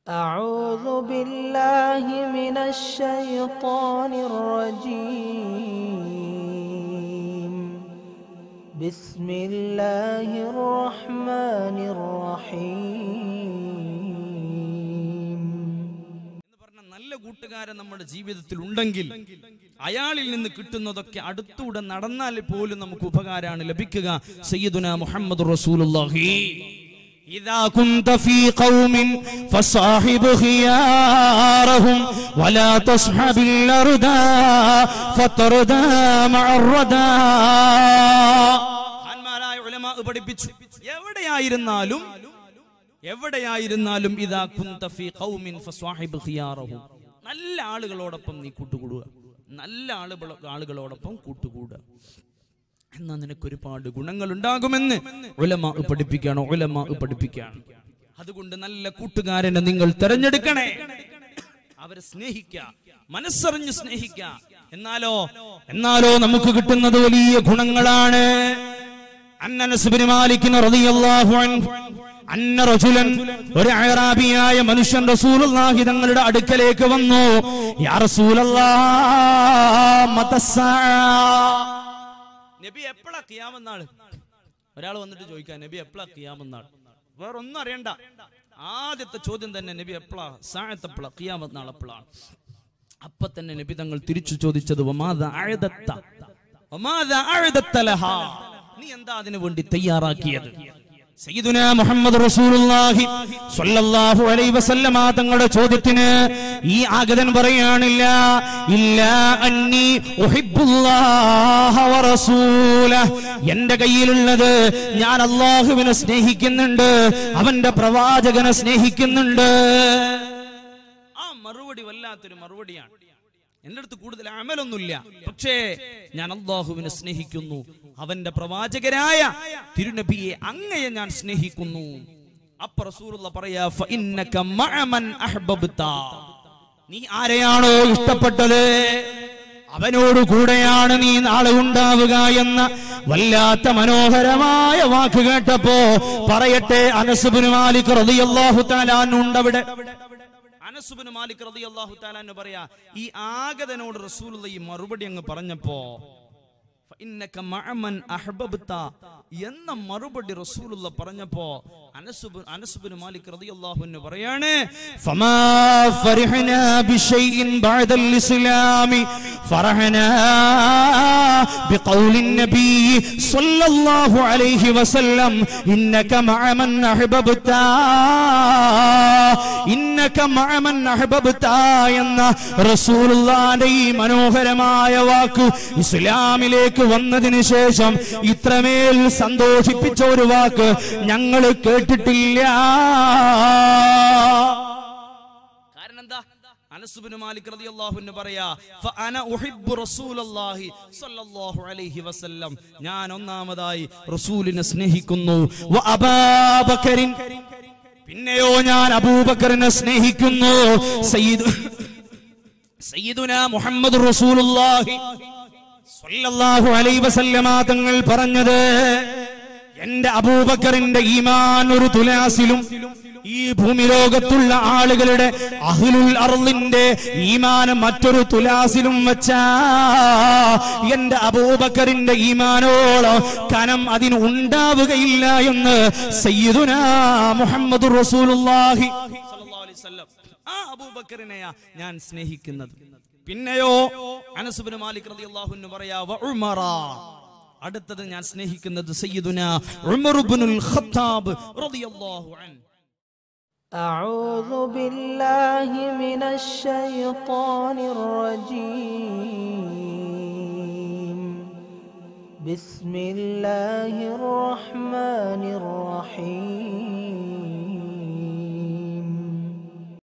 أعوذ بالله من الشيطان الرجيم بسم الله الرحمن الرحيم എന്ന് പറഞ്ഞ നല്ല കൂട്ടുകാരൻ നമ്മുടെ ജീവിതത്തിൽ ഉണ്ടെങ്കിൽ അയാളിൽ നിന്ന് കിട്ടുന്നതൊക്കെ അടുത്തൂടെ നടന്നാൽ പോലും നമുക്ക് ഉപകാരമാണ് ലഭിക്കുക സയ്യിദുന മുഹമ്മദ് റസൂലുള്ളാഹി إذا كنت في قوم فصاحب خيارهم ولا تصحب الأردى فتردى مع الردى മഹാന്മാരായ ഉലമാ പഠിപ്പിച്ചു എവിടെയായിരുന്നാലും എവിടെയായിരുന്നാലും ഇതാ കുന്ത ഫീ ഖൗമിൻ ഫസ്വാഹിബ് ഖിയാറഹും നല്ല ആളുകളോടൊപ്പം നീ കൂട്ടുകൂടുക നല്ല ആളുകൾ ആളുകളോടൊപ്പം കൂട്ടുകൂടുക എന്നാ നിനക്ക് ഒരുപാട് ഗുണങ്ങൾ ഉണ്ടാകുമെന്ന് ഉലമ പഠിപ്പിക്കുകയാണ് ഉലമ പഠിപ്പിക്കുകയാണ് അതുകൊണ്ട് നല്ല കൂട്ടുകാരനെ നിങ്ങൾ തെരഞ്ഞെടുക്കണേ അവരെ സ്നേഹിക്കുക മനസ്സറിഞ്ഞ് സ്നേഹിക്കുക എന്നാലോ എന്നാലോ നമുക്ക് കിട്ടുന്നത് വലിയ ഗുണങ്ങളാണ് അന്നനസ്ബിന് മാലിക്കിന് റളിയല്ലാഹു അൻഹു അന്ന റജുലൻ ഒരു അയറാബിയായ മനുഷ്യൻ റസൂലുള്ളാഹി തങ്ങളുടെ അടുക്കലേക്ക് വന്നു യാ റസൂലല്ലാഹ് മതസ്സാ നബി എപ്പോഴാ കിയാമെന്നാള് ഒരാൾ വന്നിട്ട് ചോദിക്കാൻ നബി എപ്പോഴാ കിയാമെന്നാൾ വേറെ ഒന്നും അറിയണ്ട ആദ്യത്തെ ചോദ്യം തന്നെ നബി എപ്പോഴാ സാഴത്തെപ്പോഴാ കിയാമെന്നാൾ എപ്പോഴാണ് അപ്പൊ തന്നെ നബി തങ്ങൾ തിരിച്ചു ചോദിച്ചത് "വമാദ അഅദത്ത? വമാദ അഅദത്ത ലഹാ?" നീ എന്താ അതിനു വേണ്ടി തയ്യാറാക്കിയത് സയ്യിദുന മുഹമ്മദ് റസൂലുള്ളാഹി സ്വല്ലല്ലാഹു അലൈഹി വസല്ലമ തങ്ങളുടെ ചോദ്യത്തിന് ഈ ആഗതൻ പറയാണില്ല ഇല്ല അന്നി ഉഹിബ്ബുല്ലാഹ വറസൂലഹ് എന്റെ കയ്യിലുള്ളത് ഞാൻ അള്ളാഹുവിനെ സ്നേഹിക്കുന്നുണ്ട് അവന്റെ പ്രവാചകനെ സ്നേഹിക്കുന്നുണ്ട് ആ മറുപടി വല്ലാത്തൊരു മറുപടിയാണ് എന്റെ അടുത്ത് കൂടുതൽ അമലൊന്നുമില്ല പക്ഷേ ഞാൻ അള്ളാഹുവിനെ സ്നേഹിക്കുന്നു അവന്റെ പ്രവാചകരായ തിരുനബിയെ അങ്ങയെ ഞാൻ സ്നേഹിക്കുന്നു അപ്പൊ റസൂലുള്ള പറയാ "ഫഇന്നക മഅമൻ അഹ്ബബ്ത." നീ ആരെയാണോ ഇഷ്ടപ്പെട്ടത് അവനോട് കൂടെയാണ് നീ നാളെ ഉണ്ടാവുക എന്ന വല്ലാത്ത മനോഹരമായ വാക്ക് കേട്ടപ്പോ പറയട്ടെ അനസുബിന് മാലിക് റളിയല്ലാഹു തആല ഉണ്ടവിടെ അനസുബിന് മാലിക് റളിയല്ലാഹു തആല എന്ന് പറയാ ഈ ആഗതനോട് റസൂലുള്ള ഈ മറുപടി അങ്ങ് പറഞ്ഞപ്പോ ഫഇന്നക മഅമൻ അഹ്ബബ്ത എന്ന മറുപടി റസൂലുള്ള പറഞ്ഞപ്പോ അനസുബ് അനസുബിന് മാലിക് റളിയല്ലാഹു അൻഹു പറയാണ് ഫമാ ഫരിഹനാ ബിശൈഇൻ ബഅദൽ ഇസ്ലാമി ഫറഹനാ ബിഖൗലി നബി സ്വല്ലല്ലാഹു അലൈഹി വസല്ലം ഇന്നക മഅമൻ അഹ്ബബ്ത ഇന്നക മഅമൻ അഹ്ബബ്ത എന്ന റസൂലുള്ളാഹിന്റെ ഈ മനോഹരമായ വാക്ക് ഇസ്ലാമിലേക്ക് വന്നതിന് ശേഷം ഇത്രമേൽ സന്തോഷിപ്പിച്ച ഒരു വാക്ക് ഞങ്ങൾ കേട്ടിട്ടില്ല കാരണം എന്താ അനസുബിന് മാലിക് റളിയല്ലാഹു അൻഹു പറയാ ഫഅന ഉഹിബ്ബു റസൂലല്ലാഹി സ്വല്ലല്ലാഹു അലൈഹി വസല്ലം ഞാൻ ഒന്നാമതായി റസൂലിനെ സ്നേഹിക്കുന്നു വ അബൂബക്കറിൻ പിന്നെയോ ഞാൻ അബൂബക്കറിനെ സ്നേഹിക്കുന്നു സയ്യിദ് സയ്യിദുന മുഹമ്മദ് റസൂലുള്ളാഹി സ്വല്ലല്ലാഹു അലൈഹി വസല്ലമ തങ്ങൾ പറഞ്ഞത് എന്റെ അബൂബക്കറിന്റെ ഈമാൻ ഒരു തുലാസിലും ഈ ഭൂമി ലോകത്തുള്ള ആളുകളുടെ അഹ്ലുൽ അർളിന്റെ ഈമാനം മറ്റൊരു തുലാസിലും വെച്ചാ എന്റെ അബൂബക്കറിന്റെ ഈമാനോളം കനം അതിന് ഉണ്ടാവുകയില്ല എന്ന് സയ്യിദുന മുഹമ്മദ് റസൂലുള്ളാഹി സ്വല്ലല്ലാഹു അലൈഹി വസല്ലം ആ അബൂബക്കറിനെയാ ഞാൻ സ്നേഹിക്കുന്നത് പിന്നെയോ അനസുബിന് മാലിക് റളിയല്ലാഹു അൻഹു പറയാ വ ഉമറ അടുത്തത് ഞാൻ സ്നേഹിക്കുന്നത് സയ്യിദുന ഉമർ ഇബ്നുൽ ഖത്താബ് റളിയല്ലാഹു അൻഹു أعوذ بالله من الشيطان الرجيم بسم الله الرحمن الرحيم